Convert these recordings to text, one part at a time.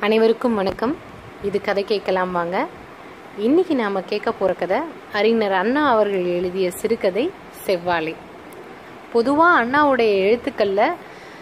அனைவருக்கும் வணக்கம் இது கதை கேட்கலாம் வாங்க இன்னைக்கு நாம் கேட்க போகிற கதை அறிஞர் அண்ணா அவர்கள் எழுதிய சிறுகதை செவ்வாழை பொதுவாக அண்ணாவுடைய எழுத்துக்களில்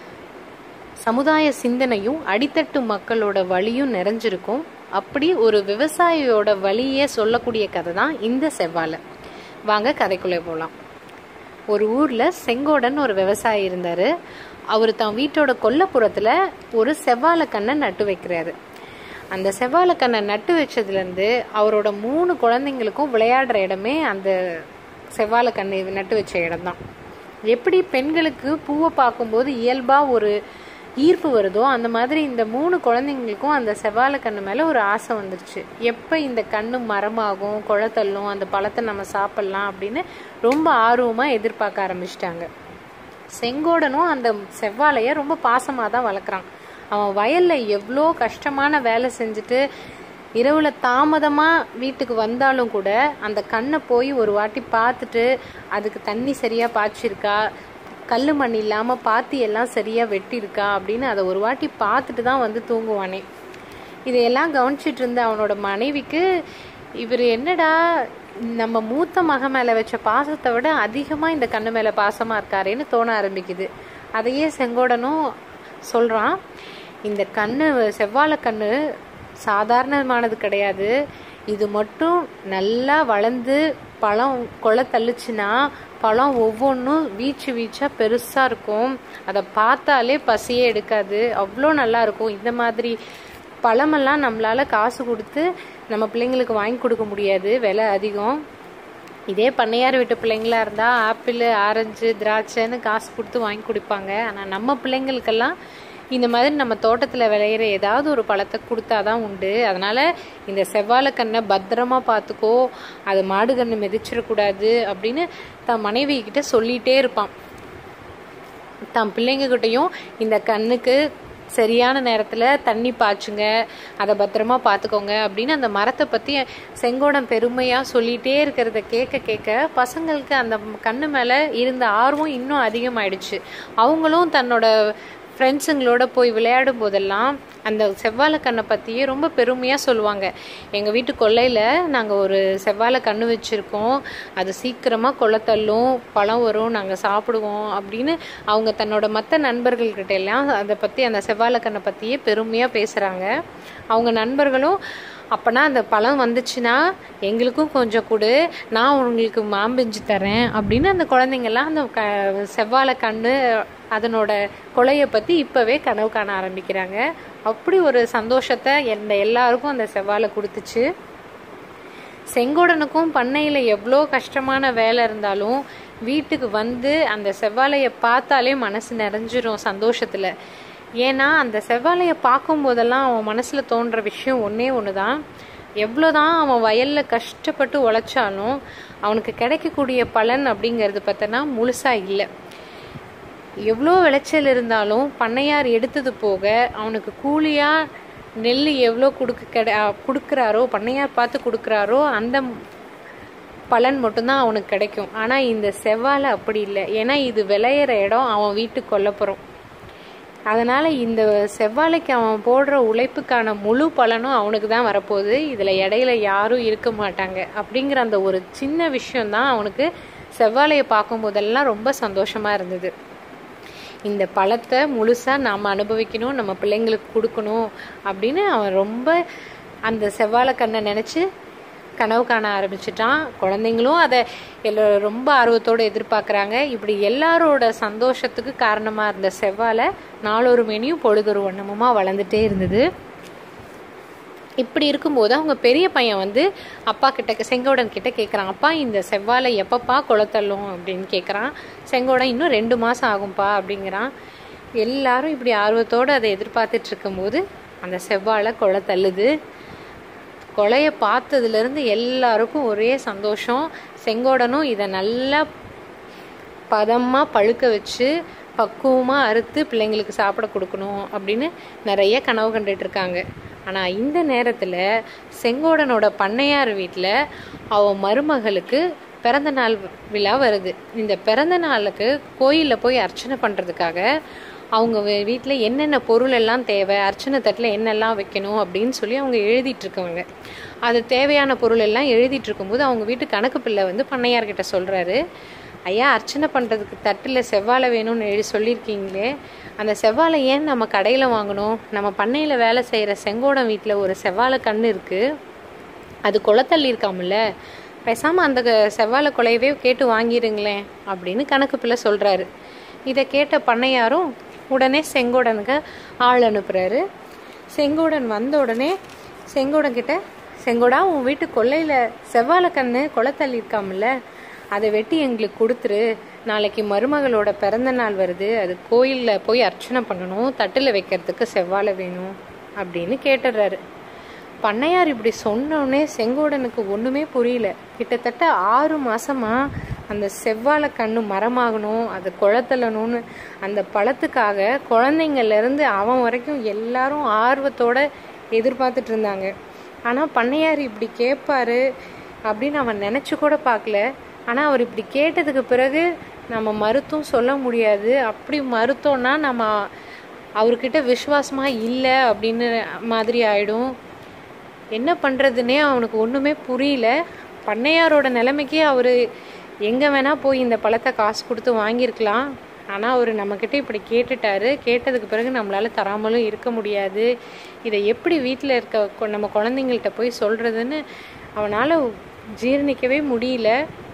சமுதாய சிந்தனையும் அடித்தட்டு மக்களோட வழியும் நிறைஞ்சிருக்கும் அப்படி ஒரு விவசாயியோட வழியே சொல்லக்கூடிய கதை தான் இந்த செவ்வாழை வாங்க கதைக்குள்ளே போகலாம் ஒரு ஊரில் செங்கோடன் ஒரு விவசாயி இருந்தார் அவர் தான் வீட்டோட கொல்லப்புறத்தில் ஒரு செவ்வாழை கண்ணை நட்டு வைக்கிறாரு அந்த செவ்வாழை கண்ணை நட்டு வச்சதுலேருந்து அவரோட மூணு குழந்தைங்களுக்கும் விளையாடுற இடமே அந்த செவ்வாழை கண்ணை நட்டு வச்ச இடம்தான் எப்படி பெண்களுக்கு பூவை பார்க்கும்போது இயல்பாக ஒரு ஈர்ப்பு வருதோ அந்த மாதிரி இந்த மூணு குழந்தைங்களுக்கும் அந்த செவ்வாழை கண்ணு மேலே ஒரு ஆசை வந்துருச்சு எப்போ இந்த கண்ணு மரமாகும் குளத்தள்ளும் அந்த பழத்தை நம்ம சாப்பிட்லாம் அப்படின்னு ரொம்ப ஆர்வமாக எதிர்பார்க்க ஆரம்பிச்சிட்டாங்க செங்கோடனும் அந்த செவ்வாழைய ரொம்ப பாசமாக தான் வளர்க்குறான் அவன் வயலில் எவ்வளோ கஷ்டமான வேலை செஞ்சுட்டு இரவில் தாமதமாக வீட்டுக்கு வந்தாலும் கூட அந்த கண்ணை போய் ஒரு வாட்டி பார்த்துட்டு அதுக்கு தண்ணி சரியாக பாய்ச்சிருக்கா கல் மண் இல்லாமல் பாத்தி எல்லாம் சரியாக வெட்டியிருக்கா அப்படின்னு அதை ஒரு வாட்டி பார்த்துட்டு தான் வந்து தூங்குவானே இதையெல்லாம் கவனிச்சிட்டு இருந்த அவனோட மனைவிக்கு இவர் என்னடா நம்ம மூத்த மக மேலே வச்ச பாசத்தை விட அதிகமாக இந்த கண்ணு மேலே பாசமாக இருக்காரேன்னு தோண ஆரம்பிக்குது அதையே செங்கோடனும் சொல்கிறான் இந்த கண்ணு செவ்வாழை கண்ணு சாதாரணமானது கிடையாது இது மட்டும் நல்லா வளர்ந்து பழம் கொலை தள்ளுச்சுன்னா பழம் ஒவ்வொன்றும் வீச்சு வீச்சாக பெருசாக இருக்கும் அதை பார்த்தாலே பசியே எடுக்காது அவ்வளோ நல்லா இருக்கும் இந்த மாதிரி பழமெல்லாம் நம்மளால காசு கொடுத்து நம்ம பிள்ளைங்களுக்கு வாங்கி கொடுக்க முடியாது விலை அதிகம் இதே பண்ணையார் வீட்டு பிள்ளைங்களா இருந்தால் ஆப்பிள் ஆரஞ்சு திராட்சைன்னு காசு கொடுத்து வாங்கி கொடுப்பாங்க ஆனால் நம்ம பிள்ளைங்களுக்கெல்லாம் இந்த மாதிரி நம்ம தோட்டத்தில் விளையிற ஏதாவது ஒரு பழத்தை கொடுத்தா தான் உண்டு அதனால் இந்த செவ்வாழை கண்ணை பத்திரமா பார்த்துக்கோ அது மாடு கண்ணு மிதிச்சிடக்கூடாது அப்படின்னு தன் மனைவி கிட்ட சொல்லிகிட்டே இருப்பான் தன் பிள்ளைங்ககிட்டையும் இந்த கண்ணுக்கு சரியான நேரத்தில் தண்ணி பாய்ச்சுங்க அதை பத்திரமா பார்த்துக்கோங்க அப்படின்னு அந்த மரத்தை பற்றி செங்கோடம் பெருமையாக சொல்லிகிட்டே இருக்கிறத கேட்க கேட்க பசங்களுக்கு அந்த கண்ணு மேலே இருந்த ஆர்வம் இன்னும் அதிகமாயிடுச்சு அவங்களும் தன்னோட ஃப்ரெண்ட்ஸுங்களோட போய் விளையாடும் போதெல்லாம் அந்த செவ்வாழை கண்ணை பற்றியே ரொம்ப பெருமையாக சொல்லுவாங்க எங்கள் வீட்டு கொல்லையில் நாங்கள் ஒரு செவ்வாழை கண்ணு வச்சுருக்கோம் அது சீக்கிரமாக கொலை தள்ளும் பழம் வரும் நாங்கள் சாப்பிடுவோம் அப்படின்னு அவங்க தன்னோட மற்ற நண்பர்கள்கிட்ட எல்லாம் அதை பற்றி அந்த செவ்வாழை கண்ணை பற்றியே பெருமையாக பேசுகிறாங்க அவங்க நண்பர்களும் அப்போனா அந்த பழம் வந்துச்சுன்னா எங்களுக்கும் கொஞ்சம் கொடு நான் உங்களுக்கு மாம்பிஞ்சு தரேன் அப்படின்னு அந்த குழந்தைங்கள்லாம் அந்த க செவ்வாழை கண்ணு அதனோட கொலையை பற்றி இப்போவே கனவு காண ஆரம்பிக்கிறாங்க அப்படி ஒரு சந்தோஷத்தை எந்த எல்லாருக்கும் அந்த செவ்வாழை கொடுத்துச்சு செங்கோடனுக்கும் பண்ணையில் எவ்வளோ கஷ்டமான வேலை இருந்தாலும் வீட்டுக்கு வந்து அந்த செவ்வாழையை பார்த்தாலே மனசு நிறைஞ்சிரும் சந்தோஷத்தில் ஏன்னா அந்த செவ்வாழையை பார்க்கும் போதெல்லாம் அவன் மனசில் தோன்ற விஷயம் ஒன்றே ஒன்று தான் எவ்வளோதான் அவன் வயலில் கஷ்டப்பட்டு உழைச்சாலும் அவனுக்கு கிடைக்கக்கூடிய பலன் அப்படிங்கிறது பார்த்தோன்னா முழுசாக இல்லை எவ்வளோ விளைச்சல் இருந்தாலும் பண்ணையார் எடுத்தது போக அவனுக்கு கூலியாக நெல் எவ்வளோ கொடுக்க கிடை கொடுக்குறாரோ பண்ணையார் பார்த்து கொடுக்குறாரோ அந்த பலன் மட்டும்தான் அவனுக்கு கிடைக்கும் ஆனால் இந்த செவ்வாழை அப்படி இல்லை ஏன்னா இது விளையிற இடம் அவன் வீட்டுக்கு கொல்லப்புறம் அதனால் இந்த செவ்வாழைக்கு அவன் போடுற உழைப்புக்கான முழு பலனும் அவனுக்கு தான் வரப்போகுது இதில் இடையில யாரும் இருக்க மாட்டாங்க அப்படிங்கிற அந்த ஒரு சின்ன விஷயம்தான் அவனுக்கு செவ்வாழையை பார்க்கும்போதெல்லாம் ரொம்ப சந்தோஷமாக இருந்தது இந்த பழத்தை முழுசாக நாம் அனுபவிக்கணும் நம்ம பிள்ளைங்களுக்கு கொடுக்கணும் அப்படின்னு அவன் ரொம்ப அந்த செவ்வாழை கண்ணை நினச்சி கனவு காண ஆரம்பிச்சிட்டான் குழந்தைங்களும் அதை எல்லா ரொம்ப ஆர்வத்தோடு எதிர்பார்க்குறாங்க இப்படி எல்லாரோட சந்தோஷத்துக்கு காரணமாக இருந்த செவ்வாழை நாளொரு மேனியும் பொழுதொரு வண்ணமுமாக வளர்ந்துட்டே இருந்தது இப்படி இருக்கும்போது அவங்க பெரிய பையன் வந்து அப்பா கிட்ட செங்கோடன் கிட்ட கேட்குறான் அப்பா இந்த செவ்வாழை எப்பப்பா குளத்தள்ளும் அப்படின்னு கேட்குறான் செங்கோடன் இன்னும் ரெண்டு மாதம் ஆகும்ப்பா அப்படிங்கிறான் எல்லாரும் இப்படி ஆர்வத்தோடு அதை எதிர்பார்த்துட்டு இருக்கும்போது அந்த செவ்வாழை குளை தள்ளுது கொலையை பார்த்ததுலேருந்து எல்லாருக்கும் ஒரே சந்தோஷம் செங்கோடனும் இதை நல்லா பதமாக பழுக்க வச்சு பக்குவமாக அறுத்து பிள்ளைங்களுக்கு சாப்பிட கொடுக்கணும் அப்படின்னு நிறைய கனவு கண்டுட்டு இருக்காங்க ஆனால் இந்த நேரத்தில் செங்கோடனோட பண்ணையார் வீட்டில் அவன் மருமகளுக்கு பிறந்த நாள் விழா வருது இந்த பிறந்த நாளுக்கு கோயிலில் போய் அர்ச்சனை பண்ணுறதுக்காக அவங்க வீட்டில் என்னென்ன பொருள் எல்லாம் தேவை அர்ச்சனை தட்டில் என்னெல்லாம் வைக்கணும் அப்படின்னு சொல்லி அவங்க எழுதிட்டு இருக்கவங்க அது தேவையான பொருள் எல்லாம் எழுதிட்டு இருக்கும்போது அவங்க வீட்டு கணக்கு பிள்ளை வந்து பண்ணையார்கிட்ட சொல்கிறாரு ஐயா அர்ச்சனை பண்ணுறதுக்கு தட்டில் செவ்வாழை வேணும்னு எழுதி சொல்லியிருக்கீங்களே அந்த செவ்வாழை ஏன் நம்ம கடையில் வாங்கணும் நம்ம பண்ணையில் வேலை செய்கிற செங்கோடம் வீட்டில் ஒரு செவ்வாழை கன்று இருக்குது அது குளத்தள்ளி இருக்காமல்ல பேசாமல் அந்த க- செவ்வாழை கொலையவே கேட்டு வாங்கிடுங்களேன் அப்படின்னு கணக்கு பிள்ளை சொல்கிறாரு இதை கேட்ட பண்ணையாரும் உடனே செங்கோடனுக்கு ஆள் அனுப்புகிறாரு செங்கோடன் வந்த உடனே செங்கோடன் கிட்ட செங்கோடா உன் வீட்டு கொல்லையில் செவ்வாழை கண்ணு குளத்தள்ளி இருக்காமல்ல அதை வெட்டி எங்களுக்கு கொடுத்துரு நாளைக்கு மருமகளோட பிறந்த நாள் வருது அது கோயிலில் போய் அர்ச்சனை பண்ணணும் தட்டில் வைக்கிறதுக்கு செவ்வாழை வேணும் அப்படின்னு கேட்டுடுறாரு பண்ணையார் இப்படி சொன்னோடனே செங்கோடனுக்கு ஒன்றுமே புரியல கிட்டத்தட்ட ஆறு மாசமா அந்த செவ்வாழை கண்ணு மரமாகணும் அது குளத்தலணும்னு அந்த பழத்துக்காக குழந்தைங்கள்ல இருந்து அவன் வரைக்கும் எல்லாரும் ஆர்வத்தோட எதிர்பார்த்துட்டு இருந்தாங்க ஆனால் பண்ணையார் இப்படி கேட்பாரு அப்படின்னு அவன் நினச்சி கூட பார்க்கல ஆனால் அவர் இப்படி கேட்டதுக்கு பிறகு நம்ம மறுத்தும் சொல்ல முடியாது அப்படி மறுத்தோம்னா நம்ம அவர்கிட்ட விசுவாசமா இல்லை அப்படின்னு மாதிரி ஆயிடும் என்ன பண்ணுறதுனே அவனுக்கு ஒன்றுமே புரியல பண்ணையாரோட நிலைமைக்கு அவர் எங்கே வேணால் போய் இந்த பழத்தை காசு கொடுத்து வாங்கியிருக்கலாம் ஆனால் அவர் நம்மக்கிட்ட இப்படி கேட்டுட்டாரு கேட்டதுக்கு பிறகு நம்மளால் தராமலும் இருக்க முடியாது இதை எப்படி வீட்டில் இருக்க கொ- நம்ம குழந்தைங்கள்ட்ட போய் சொல்கிறதுன்னு அவனால் ஜீரணிக்கவே முடியல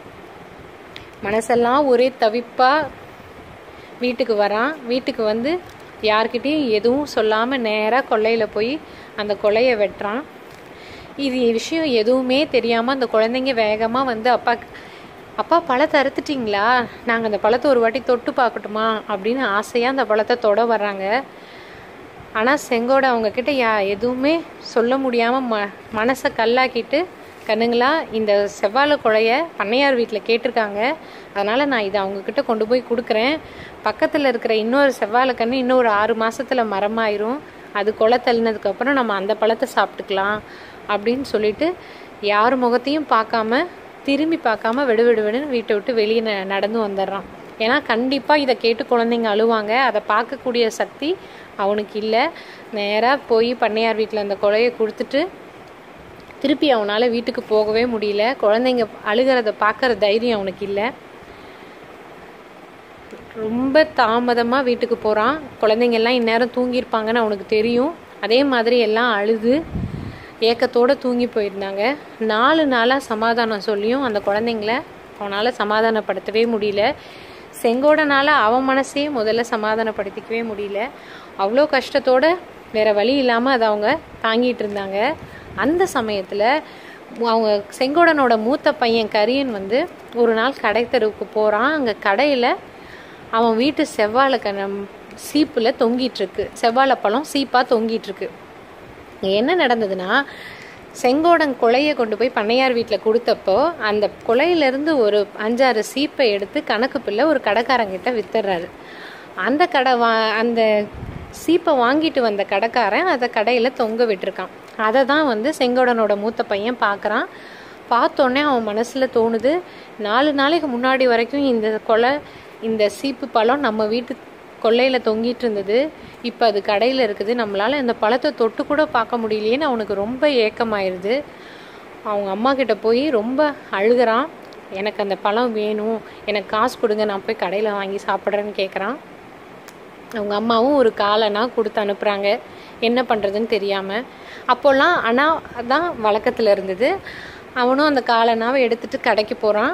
மனசெல்லாம் ஒரே தவிப்பா வீட்டுக்கு வரான் வீட்டுக்கு வந்து யார்கிட்டயும் எதுவும் சொல்லாமல் நேராக கொல்லையில் போய் அந்த கொலையை வெட்டுறான் இது விஷயம் எதுவுமே தெரியாமல் அந்த குழந்தைங்க வேகமாக வந்து அப்பா அப்பா பழத்தை அறுத்துட்டிங்களா நாங்கள் அந்த பழத்தை ஒரு வாட்டி தொட்டு பார்க்கட்டுமா அப்படின்னு ஆசையாக அந்த பழத்தை தொட வர்றாங்க ஆனால் செங்கோட அவங்க கிட்ட யா எதுவுமே சொல்ல முடியாமல் ம மனசை கல்லாக்கிட்டு கண்ணுங்களா இந்த செவ்வாழை குழைய பண்ணையார் வீட்டில் கேட்டிருக்காங்க அதனால் நான் இதை அவங்கக்கிட்ட கொண்டு போய் கொடுக்குறேன் பக்கத்தில் இருக்கிற இன்னொரு செவ்வாழை கன்று இன்னொரு ஆறு மாசத்துல மரமாயிரும் அது கொலை தள்ளினதுக்கப்புறம் நம்ம அந்த பழத்தை சாப்பிட்டுக்கலாம் அப்படின்னு சொல்லிட்டு யார் முகத்தையும் பார்க்காம திரும்பி பார்க்காம விடு விடு விடுன்னு வீட்டை விட்டு வெளியே ந- நடந்து வந்துடுறான் ஏன்னா கண்டிப்பாக இதை கேட்டு குழந்தைங்க அழுவாங்க அதை பார்க்கக்கூடிய சக்தி அவனுக்கு இல்லை நேராக போய் பண்ணையார் வீட்டில் அந்த கொலையை கொடுத்துட்டு திருப்பி அவனால் வீட்டுக்கு போகவே முடியல குழந்தைங்க அழுகிறத பார்க்குற தைரியம் அவனுக்கு இல்லை ரொம்ப தாமதமாக வீட்டுக்கு போகிறான் குழந்தைங்க எல்லாம் இந்நேரம் தூங்கியிருப்பாங்கன்னு அவனுக்கு தெரியும் அதே மாதிரி எல்லாம் அழுது ஏக்கத்தோடு தூங்கி போயிருந்தாங்க நாலு நாளாக சமாதானம் சொல்லியும் அந்த குழந்தைங்கள அவனால் சமாதானப்படுத்தவே முடியல செங்கோடனால அவன் மனசையே முதல்ல சமாதானப்படுத்திக்கவே முடியல அவ்வளோ கஷ்டத்தோட வேற வழி இல்லாமல் அதை அவங்க தாங்கிட்டு இருந்தாங்க அந்த சமயத்தில் அவங்க செங்கோடனோட மூத்த பையன் கரியன் வந்து ஒரு நாள் கடை தெருவுக்கு போகிறான் அங்கே கடையில் அவன் வீட்டு செவ்வாழை கணம் சீப்பில் தொங்கிட்டு இருக்கு செவ்வாழை பழம் சீப்பாக தொங்கிட்டு இருக்கு இங்க என்ன நடந்ததுன்னா செங்கோடன் கொலையை கொண்டு போய் பண்ணையார் வீட்டில் கொடுத்தப்போ அந்த கொலையிலேருந்து ஒரு அஞ்சாறு சீப்பை எடுத்து கணக்கு பிள்ளை ஒரு கடைக்காரங்கிட்ட வித்துடுறாரு அந்த கடை வா அந்த சீப்பை வாங்கிட்டு வந்த கடைக்காரன் அதை கடையில் தொங்க விட்டுருக்கான் அதை தான் வந்து செங்கோடனோட மூத்த பையன் பார்க்குறான் பார்த்தோன்னே அவன் மனசில் தோணுது நாலு நாளைக்கு முன்னாடி வரைக்கும் இந்த கொலை இந்த சீப்பு பழம் நம்ம வீட்டு கொல்லையில் தொங்கிட்டு இருந்தது இப்போ அது கடையில் இருக்குது நம்மளால் இந்த பழத்தை தொட்டு கூட பார்க்க முடியலையேன்னு அவனுக்கு ரொம்ப ஏக்கமாயிருது அவங்க அம்மா கிட்ட போய் ரொம்ப அழுகுறான் எனக்கு அந்த பழம் வேணும் எனக்கு காசு கொடுங்க நான் போய் கடையில் வாங்கி சாப்பிட்றேன்னு கேட்குறான் அவங்க அம்மாவும் ஒரு காலனா கொடுத்து அனுப்புகிறாங்க என்ன பண்ணுறதுன்னு தெரியாமல் அப்போல்லாம் அண்ணா தான் வழக்கத்தில் இருந்தது அவனும் அந்த காலனாவை எடுத்துட்டு கடைக்கு போகிறான்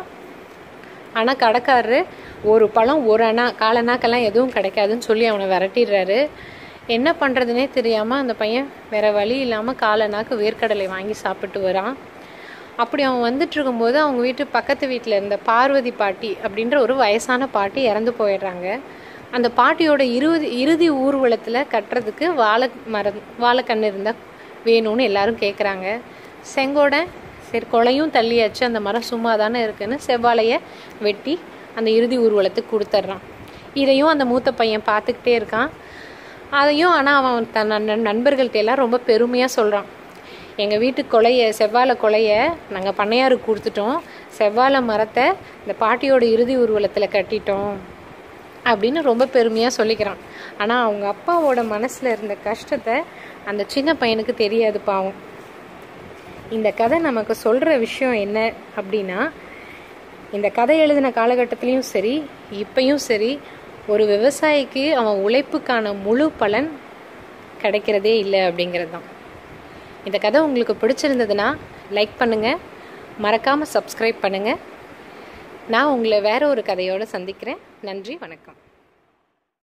ஆனால் கடைக்காரரு ஒரு பழம் ஒரு அணா காலனாக்கெல்லாம் எதுவும் கிடைக்காதுன்னு சொல்லி அவனை விரட்டிடுறாரு என்ன பண்ணுறதுனே தெரியாமல் அந்த பையன் வேற வழி இல்லாமல் காலனாக்கு வேர்க்கடலை வாங்கி சாப்பிட்டு வரான் அப்படி அவன் வந்துட்டு இருக்கும்போது அவங்க வீட்டு பக்கத்து வீட்டில் இருந்த பார்வதி பாட்டி அப்படின்ற ஒரு வயசான பாட்டி இறந்து போயிடுறாங்க அந்த பாட்டியோட இருபது இறுதி ஊர்வலத்தில் கட்டுறதுக்கு வாழை மரம் வாழைக்கன்று இருந்தால் வேணும்னு எல்லாரும் கேட்குறாங்க செங்கோட சரி கொலையும் தள்ளியாச்சு அந்த மரம் சும்மா தானே இருக்குன்னு செவ்வாழையை வெட்டி அந்த இறுதி ஊர்வலத்துக்கு கொடுத்துட்றான் இதையும் அந்த மூத்த பையன் பார்த்துக்கிட்டே இருக்கான் அதையும் ஆனால் அவன் தன் நண்- நண்பர்கள்ட்ட எல்லாம் ரொம்ப பெருமையாக சொல்கிறான் எங்கள் வீட்டு கொலையை செவ்வாழை கொலையை நாங்கள் பண்ணையாருக்கு கொடுத்துட்டோம் செவ்வாழை மரத்தை இந்த பாட்டியோட இறுதி ஊர்வலத்தில் கட்டிட்டோம் அப்படின்னு ரொம்ப பெருமையாக சொல்லிக்கிறான் ஆனால் அவங்க அப்பாவோட மனசில் இருந்த கஷ்டத்தை அந்த சின்ன பையனுக்கு தெரியாது பாவம் இந்த கதை நமக்கு சொல்கிற விஷயம் என்ன அப்படின்னா இந்த கதை எழுதின காலகட்டத்திலையும் சரி இப்பையும் சரி ஒரு விவசாயிக்கு அவன் உழைப்புக்கான முழு பலன் கிடைக்கிறதே இல்லை அப்படிங்கிறது தான் இந்த கதை உங்களுக்கு பிடிச்சிருந்ததுன்னா லைக் பண்ணுங்கள் மறக்காமல் சப்ஸ்கிரைப் பண்ணுங்கள் நான் உங்களை வேற ஒரு கதையோடு சந்திக்கிறேன் நன்றி வணக்கம்